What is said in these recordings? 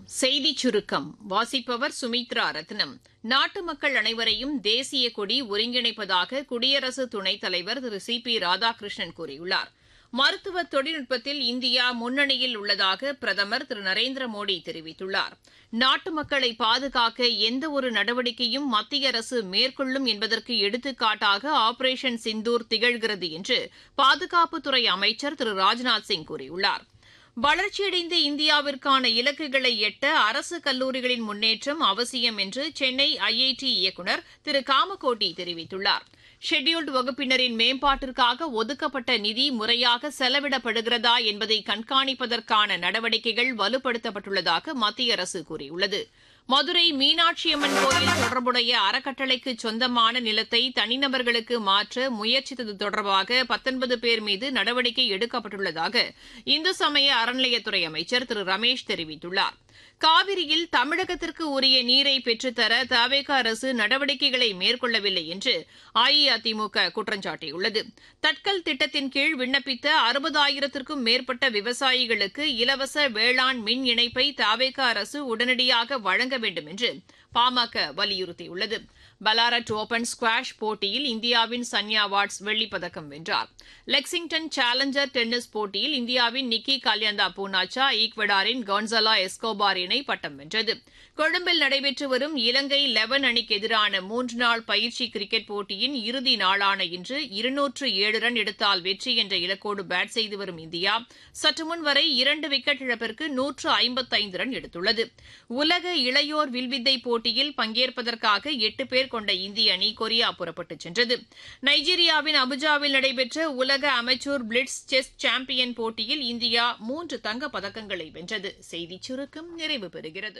செய்திச் சுருக்கம் வாசிப்பவர் சுமித்ரா ரத்னம் நாட்டு மக்கள் அனைவரையும் தேசிய கொடி ஒருங்கிணைப்பதாக குடியரசு துணைத் தலைவர் திரு சி பி ராதாகிருஷ்ணன் கூறியுள்ளார் மருத்துவ தொழில்நுட்பத்தில் இந்தியா முன்னணியில் உள்ளதாக பிரதமர் திரு நரேந்திர மோடி தெரிவித்துள்ளார் நாட்டு மக்களை பாதுகாக்க எந்தவொரு நடவடிக்கையும் மத்திய அரசு மேற்கொள்ளும் என்பதற்கு எடுத்துக்காட்டாக ஆபரேஷன் சிந்தூர் திகழ்கிறது என்று பாதுகாப்புத்துறை அமைச்சர் திரு ராஜ்நாத் சிங் கூறியுள்ளார் வளர்ச்சியடைந்த இந்தியாவிற்கான இலக்குகளை எட்ட அரசு கல்லூரிகளின் முன்னேற்றம் அவசியம் என்று சென்னை ஐஐடி இயக்குநர் திரு காமகோட்டி தெரிவித்துள்ளார் ஷெட்யூல்டு வகுப்பினரின் மேம்பாட்டிற்காக ஒதுக்கப்பட்ட நிதி முறையாக செலவிடப்படுகிறதா என்பதை கண்காணிப்பதற்கான நடவடிக்கைகள் வலுப்படுத்தப்பட்டுள்ளதாக மத்திய அரசு கூறியுள்ளது மதுரை மீனாட்சியம்மன் கோயில் தொடர்புடைய அறக்கட்டளைக்கு சொந்தமான நிலத்தை தனிநபர்களுக்கு மாற்ற முயற்சித்தது தொடர்பாக பத்தொன்பது பேர் மீது நடவடிக்கை எடுக்கப்பட்டுள்ளதாக இந்து சமய அறநிலையத்துறை அமைச்சர் திரு ரமேஷ் தெரிவித்துள்ளார் காவிரியில் தமிழகத்திற்கு உரிய நீரை பெற்றுத்தர தவேக அரசு நடவடிக்கைகளை மேற்கொள்ளவில்லை என்று அஇஅதிமுக குற்றம் சாட்டியுள்ளது தட்கல் திட்டத்தின் கீழ் விண்ணப்பித்த அறுபதாயிரத்திற்கும் மேற்பட்ட விவசாயிகளுக்கு இலவச வேளாண் மின் இணைப்பை தவேக அரசு உடனடியாக வழங்க வேண்டும் என்று பாமக வலியுறுத்தியுள்ளது பலாரட் ஓபன் ஸ்குவாஷ் போட்டியில் இந்தியாவின் சன்யா வாட்ஸ் வெள்ளிப்பதக்கம் வென்றார் லெக்சிங்டன் சேலஞ்சர் டென்னிஸ் போட்டியில் இந்தியாவின் நிக்கி கல்யாந்தா பூனாச்சா ஈக்வடாரின் கொன்சலா எஸ்கோபார் இணை பட்டம் வென்றது கொழும்பில் நடைபெற்று வரும் இலங்கை லெவன் அணிக்கு எதிரான மூன்று நாள் பயிற்சி கிரிக்கெட் போட்டியின் இறுதி நாளான இன்று இருநூற்று ஏழு ரன் எடுத்தால் வெற்றி என்ற இலக்கோடு பேட் செய்து வரும் இந்தியா சற்று முன் வரை இரண்டு விக்கெட் இழப்பிற்கு நூற்று ஐம்பத்தைந்து ரன் எடுத்துள்ளது உலக இளையோர் வில்வித்தை போட்டியில் பங்கேற்பதற்காக எட்டு பேர் கொண்ட இந்திய அணி கொரியா புறப்பட்டுச் சென்றது நைஜீரியாவின் அபுஜாவில் நடைபெற்ற உலக அமைச்சூர் பிளிட்ஸ் செஸ் சாம்பியன் போட்டியில் இந்தியா மூன்று தங்கப் பதக்கங்களை வென்றது செய்திச் சுருக்கம் நிறைவு பெறுகிறது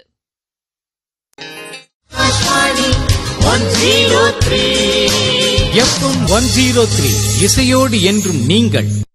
எஃப்எம் ஒன் ஜீரோ த்ரீ இசையோடு என்றும் நீங்கள்